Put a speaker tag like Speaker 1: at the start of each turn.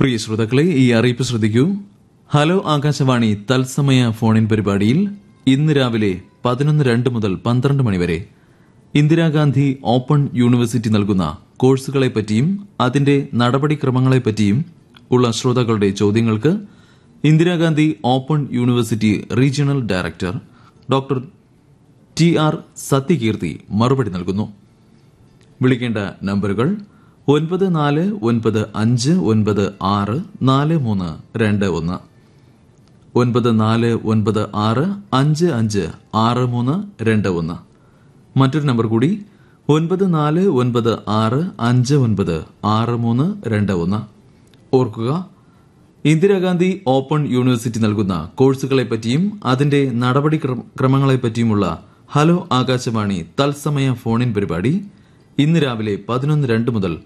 Speaker 1: പ്രിയ ശ്രോതാക്കളെ ഈ അറിയിപ്പ് ശ്രദ്ധിക്കൂ ഹലോ ആകാശവാണി തത്സമയ ഫോണിൻ പരിപാടിയിൽ ഇന്ന് രാവിലെ പതിനൊന്ന് രണ്ട് മുതൽ പന്ത്രണ്ട് മണിവരെ ഇന്ദിരാഗാന്ധി ഓപ്പൺ യൂണിവേഴ്സിറ്റി നൽകുന്ന കോഴ്സുകളെപ്പറ്റിയും അതിന്റെ നടപടിക്രമങ്ങളെപ്പറ്റിയും ഉള്ള ശ്രോതാക്കളുടെ ചോദ്യങ്ങൾക്ക് Indira Gandhi open university regional director doctor T R Sathyakeerthi മറുപടി നൽകുന്നു വിളിക്കേണ്ട നമ്പറുകൾ ഒൻപത് നാല് ഒൻപത് അഞ്ച് ഒൻപത് ആറ് നാല് മൂന്ന് രണ്ട് ഒന്ന് ഒൻപത് നാല് ഒൻപത് ആറ് അഞ്ച് അഞ്ച് ആറ് മൂന്ന് രണ്ട് ഒന്ന് മറ്റൊരു നമ്പർ കൂടി ഒൻപത് നാല് ഒൻപത് ആറ് അഞ്ച് ഒൻപത് ആറ് മൂന്ന് രണ്ട് ഒന്ന് ഓർക്കുക ഇന്ദിരാഗാന്ധി ഓപ്പൺ യൂണിവേഴ്സിറ്റി നൽകുന്ന കോഴ്സുകളെപ്പറ്റിയും അതിന്റെ നടപടിക്രമങ്ങളെപ്പറ്റിയുമുള്ള ഹലോ ആകാശവാണി തത്സമയ ഫോണിൻ പരിപാടി ഇന്ന് രാവിലെ പതിനൊന്ന് രണ്ട് മുതൽ